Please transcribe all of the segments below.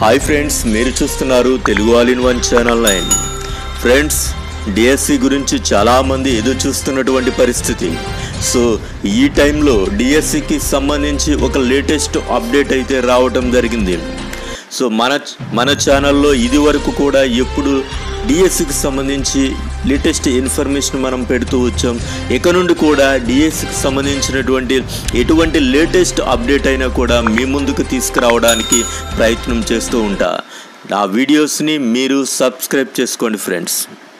hi friends మీరు చూస్తున్నారు Telugu all in one channel nine friends DSC గురించి చాలామంది ఎదురు చూస్తున్నటువంటి పరిస్థితి సో ఈ టైంలో డిఎస్సికి సంబంధించి ఒక లేటెస్ట్ అప్డేట్ అయితే రావటం జరిగింది సో మన మన ఛానల్లో ఇది వరకు కూడా ఎప్పుడు డిఎస్సికి సంబంధించి లేటెస్ట్ ఇన్ఫర్మేషన్ మనం పెడుతూ వచ్చాం ఇక నుండి కూడా డిఎస్సికి సంబంధించినటువంటి ఎటువంటి లేటెస్ట్ అప్డేట్ అయినా కూడా మీ ముందుకు తీసుకురావడానికి ప్రయత్నం చేస్తూ ఉంటా ఆ వీడియోస్ని మీరు సబ్స్క్రైబ్ చేసుకోండి ఫ్రెండ్స్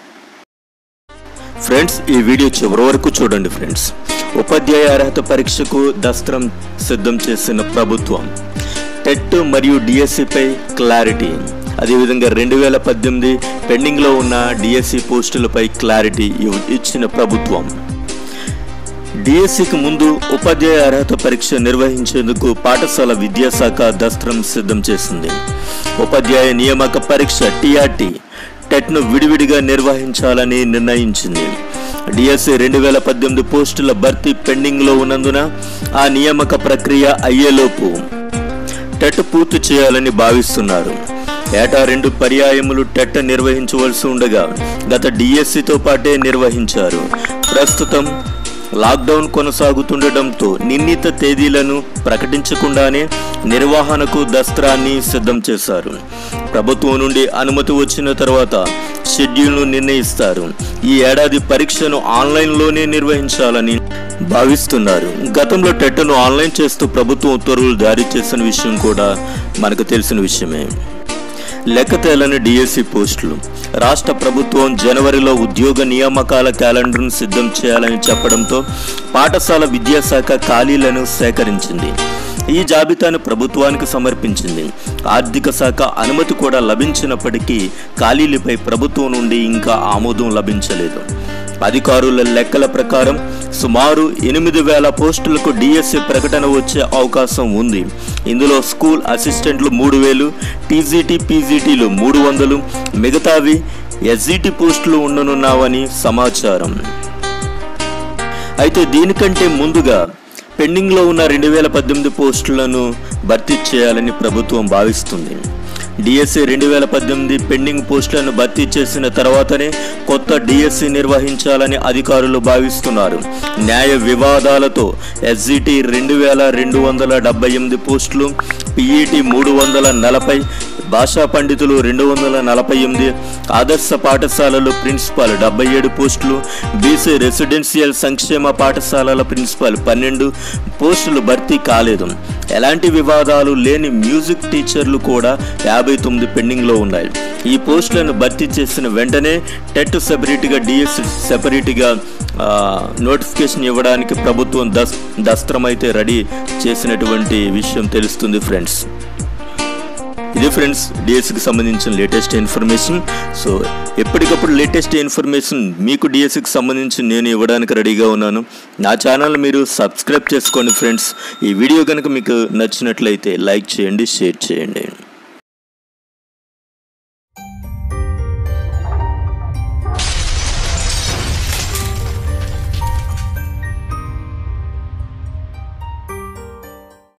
ఫ్రెండ్స్ ఈ వీడియో చివరి వరకు చూడండి ఫ్రెండ్స్ ఉపాధ్యాయ అర్హత పరీక్షకు దస్త్రం సిద్ధం చేసిన ప్రభుత్వం టెట్ మరియు డిఎస్సిపై క్లారిటీ అదేవిధంగా రెండు వేల పద్దెనిమిది పెండింగ్లో ఉన్న డిఎస్సి పోస్టులపై క్లారిటీ ఇవ్- ఇచ్చిన ప్రభుత్వం డిఎస్సికి ముందు ఉపాధ్యాయ అర్హత పరీక్ష నిర్వహించేందుకు పాఠశాల విద్యాశాఖ దస్త్రం సిద్ధం చేసింది ఉపాధ్యాయ నియామక పరీక్ష టిఆర్టీ టెట్ను విడివిడిగా నిర్వహించాలని నిర్ణయించింది డిఎస్సి రెండు వేల పద్దెనిమిది పోస్టుల భర్తీ పెండింగ్లో ఉన్నందున ఆ నియామక ప్రక్రియ అయ్యేలోపు టెట్ పూర్తి చేయాలని భావిస్తున్నారు ఏటా రెండు పర్యాయములు టెట్ నిర్వహించవలసి ఉండగా గత డిఎస్సితో పాటే నిర్వహించారు ప్రస్తుతం లాక్డౌన్ కొనసాగుతుండటంతో నిర్ణీత తేదీలను ప్రకటించకుండానే నిర్వహణకు దస్త్రాన్ని సిద్ధం చేశారు ప్రభుత్వం నుండి అనుమతి వచ్చిన తర్వాత షెడ్యూల్ను నిర్ణయిస్తారు ఈ ఏడాది పరీక్షను ఆన్లైన్లోనే నిర్వహించాలని భావిస్తున్నారు గతంలో టెట్ను ఆన్లైన్ చేస్తూ ప్రభుత్వం ఉత్తర్వులు జారీ చేసిన విషయం కూడా మనకు తెలిసిన విషయమే లెక్క తేలని డిఎస్సి పోస్టులు రాష్ట్ర ప్రభుత్వం జనవరిలో ఉద్యోగ నియామకాల క్యాలెండర్ను సిద్ధం చేయాలని చెప్పడంతో పాఠశాల విద్యాశాఖ ఖాళీలను సేకరించింది ఈ జాబితాను ప్రభుత్వానికి సమర్పించింది ఆర్థిక శాఖ అనుమతి కూడా లభించినప్పటికీ ఖాళీలపై ప్రభుత్వం నుండి ఇంకా ఆమోదం లభించలేదు అధికారుల లెక్కల ప్రకారం సుమారు ఎనిమిది వేల పోస్టులకు డిఎస్సి ప్రకటన వచ్చే అవకాశం ఉంది ఇందులో స్కూల్ అసిస్టెంట్లు మూడు వేలు టీజీటీ పీజీటీలు మూడు వందలు మిగతావి ఎస్జిటి పోస్టులు ఉండనున్నావని సమాచారం అయితే దీనికంటే ముందుగా పెండింగ్లో ఉన్న రెండు వేల పద్దెనిమిది పోస్టులను భర్తీ చేయాలని ప్రభుత్వం భావిస్తుంది డిఎస్సి రెండు వేల పద్దెనిమిది పెండింగ్ పోస్టులను భర్తీ చేసిన తర్వాతనే కొత్త డిఎస్సి నిర్వహించాలని అధికారులు భావిస్తున్నారు న్యాయ వివాదాలతో ఎస్జిటి రెండు వేల రెండు వందల డెబ్బై ఎనిమిది పోస్టులు పిఈటి మూడు వందల నలభై భాషా పండితులు రెండు వందల నలభై ఎనిమిది ఆదర్శ పాఠశాలలు ప్రిన్సిపాల్ డెబ్బై ఏడు పోస్టులు బీసీ రెసిడెన్షియల్ సంక్షేమ పాఠశాలల ప్రిన్సిపాల్ పన్నెండు పోస్టులు భర్తీ కాలేదు ఎలాంటి వివాదాలు లేని మ్యూజిక్ టీచర్లు కూడా యాభై తొమ్మిది పెండింగ్లో ఉన్నాయి ఈ పోస్టులను భర్తీ చేసిన వెంటనే టెట్ సెపరేట్గా డిఎస్ సెపరేట్గా నోటిఫికేషన్ ఇవ్వడానికి ప్రభుత్వం దస్ దస్త్రం అయితే రెడీ చేసినటువంటి విషయం తెలుస్తుంది ఫ్రెండ్స్ ఇది ఫ్రెండ్స్ డిఎస్సికి సంబంధించిన లేటెస్ట్ ఇన్ఫర్మేషన్ సో ఎప్పటికప్పుడు లేటెస్ట్ ఇన్ఫర్మేషన్ మీకు డిఎస్సికి సంబంధించి నేను ఇవ్వడానికి రెడీగా ఉన్నాను నా ఛానల్ మీరు సబ్స్క్రైబ్ చేసుకోండి ఫ్రెండ్స్ ఈ వీడియో కనుక మీకు నచ్చినట్లయితే లైక్ చేయండి షేర్ చేయండి